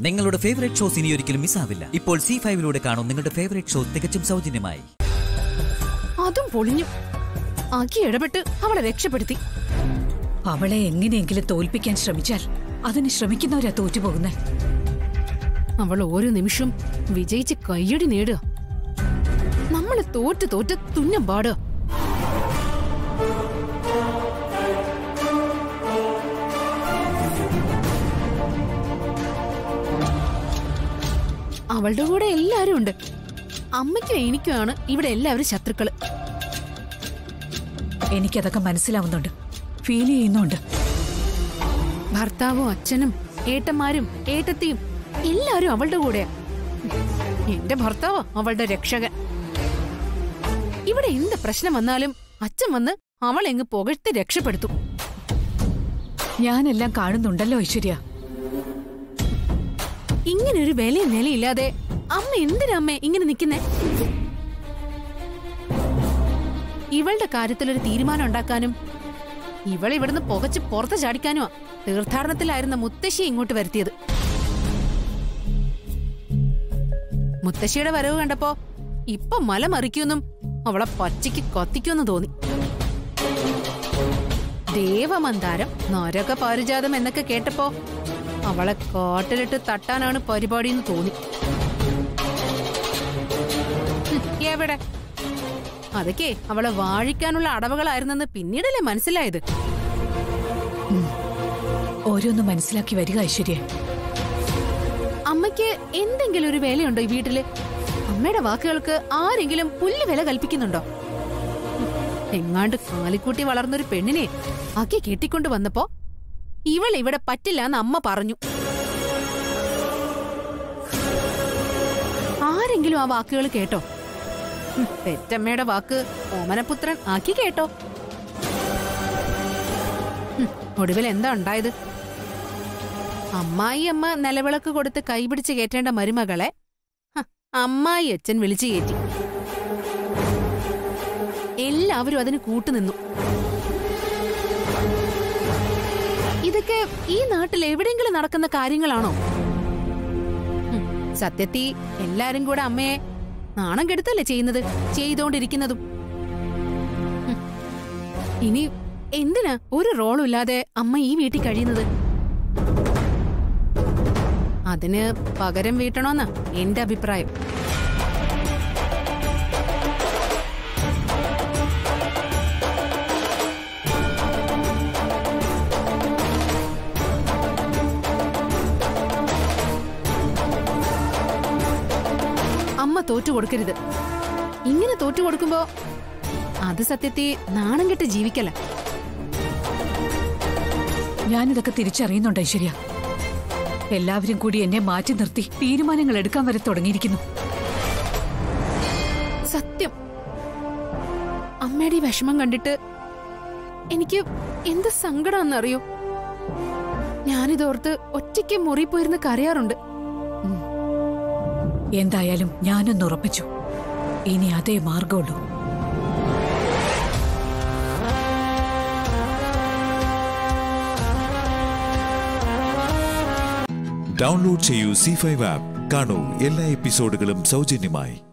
നിങ്ങളുടെ favourite shows ഇനി ഒരിക്കലും മിസ്സാവില്ല ഇപ്പോൾ സി ഫൈവിലൂടെ കാണും നിങ്ങളുടെ ഫേവറേറ്റ് ഷോ തികച്ചും സൗജന്യമായി അതും പൊളിഞ്ഞു ആക്കി ഇടപെട്ട് അവളെ രക്ഷപ്പെടുത്തി അവളെ എങ്ങനെയെങ്കിലും തോൽപ്പിക്കാൻ ശ്രമിച്ചാൽ അതിന് ശ്രമിക്കുന്നവരാ തോറ്റുപോകുന്നേ അവൾ ഓരോ നിമിഷവും വിജയിച്ച് കയ്യടി നേടുക നമ്മള് തോറ്റ് തോറ്റ് തുന്നം പാടുക അവളുടെ കൂടെ എല്ലാരും ഉണ്ട് അമ്മയ്ക്കും എനിക്കുമാണ് ഇവിടെ എല്ലാവരും ശത്രുക്കള് എനിക്കതൊക്കെ മനസ്സിലാവുന്നുണ്ട് ഫീൽ ചെയ്യുന്നുണ്ട് ഭർത്താവും അച്ഛനും ഏട്ടന്മാരും ഏട്ടത്തിയും എല്ലാരും അവളുടെ കൂടെയാ എന്റെ ഭർത്താവ് അവളുടെ രക്ഷകൻ ഇവിടെ എന്ത് പ്രശ്നം വന്നാലും അച്ഛൻ വന്ന് അവളെ എങ്ങ് പുകഴ്ത്തി രക്ഷപ്പെടുത്തും ഞാനെല്ലാം കാണുന്നുണ്ടല്ലോ ഐശ്വര്യ ഇങ്ങനെ ഒരു വിലയും നിലയില്ലാതെ അമ്മ എന്തിനാ അമ്മേ ഇങ്ങനെ നിൽക്കുന്നേ ഇവളുടെ കാര്യത്തിൽ ഒരു തീരുമാനം ഉണ്ടാക്കാനും ഇവളെ ഇവിടുന്ന് പുകച്ച് പുറത്ത് ചാടിക്കാനുമാ തീർത്ഥാടനത്തിലായിരുന്ന മുത്തശ്ശി ഇങ്ങോട്ട് വരുത്തിയത് മുത്തശ്ശിയുടെ വരവ് കണ്ടപ്പോ ഇപ്പൊ മല മറിക്കുമെന്നും അവളെ പച്ചയ്ക്ക് കത്തിക്കുമെന്ന് തോന്നി ദേവമന്ദാരം നരക പാരിജാതം എന്നൊക്കെ കേട്ടപ്പോ അവളെ കാട്ടിലിട്ട് തട്ടാനാണ് പരിപാടിയെന്ന് തോന്നി ഹും, എവിടെ അതൊക്കെ അവളെ വാഴിക്കാനുള്ള അടവുകളായിരുന്നെന്ന് പിന്നീടല്ലേ മനസ്സിലായത് ഓരോന്ന് മനസ്സിലാക്കി വരിക ഐശ്വര്യ അമ്മയ്ക്ക് എന്തെങ്കിലും ഒരു വിലയുണ്ടോ ഈ വീട്ടില് അമ്മയുടെ വാക്കുകൾക്ക് ആരെങ്കിലും പുല്ല് വില കൽപ്പിക്കുന്നുണ്ടോ ഹും, എങ്ങാണ്ട് കാലിക്കൂട്ടി വളർന്നൊരു പെണ്ണിനെ ആക്കി കെട്ടിക്കൊണ്ട് വന്നപ്പോ ഇവൾ ഇവിടെ പറ്റില്ല എന്ന് അമ്മ പറഞ്ഞു ആരെങ്കിലും ആ വാക്കുകൾ കേട്ടോ ഹും, പെറ്റമ്മയുടെ വാക്ക് ഓമനപുത്രൻ ആക്കി കേട്ടോ ഹും, ഒടുവിൽ എന്താ ഉണ്ടായത് അമ്മായി അമ്മ നിലവിളക്ക് കൊടുത്ത് കൈപിടിച്ച് കയറ്റേണ്ട മരുമകളെ ഹ, അമ്മായി അച്ഛൻ വിളിച്ചു കയറ്റി എല്ലാവരും അതിന് കൂട്ടുനിന്നു ഇതൊക്കെ ഈ നാട്ടിൽ എവിടെയെങ്കിലും നടക്കുന്ന കാര്യങ്ങളാണോ ഹും, സത്യത്തി എല്ലാരും കൂടെ അമ്മയെ നാണം കെടുത്തല്ലേ ചെയ്യുന്നത് ചെയ്തോണ്ടിരിക്കുന്നതും ഹും, ഇനി എന്തിനാ ഒരു റോളും ഇല്ലാതെ അമ്മ ഈ വീട്ടിൽ കഴിയുന്നത് അതിന് പകരം വീട്ടണോന്നാ എന്റെ അഭിപ്രായം അമ്മ തോറ്റു കൊടുക്കരുത് ഇങ്ങനെ തോറ്റു കൊടുക്കുമ്പോ അത് സത്യത്തെ നാണം കെട്ട് ജീവിക്കല ഞാനിതൊക്കെ തിരിച്ചറിയുന്നുണ്ട് ഐശ്വര്യ എല്ലാവരും കൂടി എന്നെ മാറ്റി നിർത്തി തീരുമാനങ്ങൾ എടുക്കാൻ വരെ തുടങ്ങിയിരിക്കുന്നു സത്യം അമ്മയുടെ ഈ വിഷമം കണ്ടിട്ട് എനിക്ക് എന്ത് സങ്കടമാണെന്നറിയോ ഞാനിതോർത്ത് ഒറ്റയ്ക്ക് മുറി പോയിരുന്ന് കരയാറുണ്ട് എന്തായാലും ഞാനൊന്ന് ഉറപ്പിച്ചു ഇനി അതേ മാർഗമുള്ളൂ ഡൗൺലോഡ് ചെയ്യൂ സി ഫൈവ് ആപ്പ് കാണൂ എല്ലാ എപ്പിസോഡുകളും സൗജന്യമായി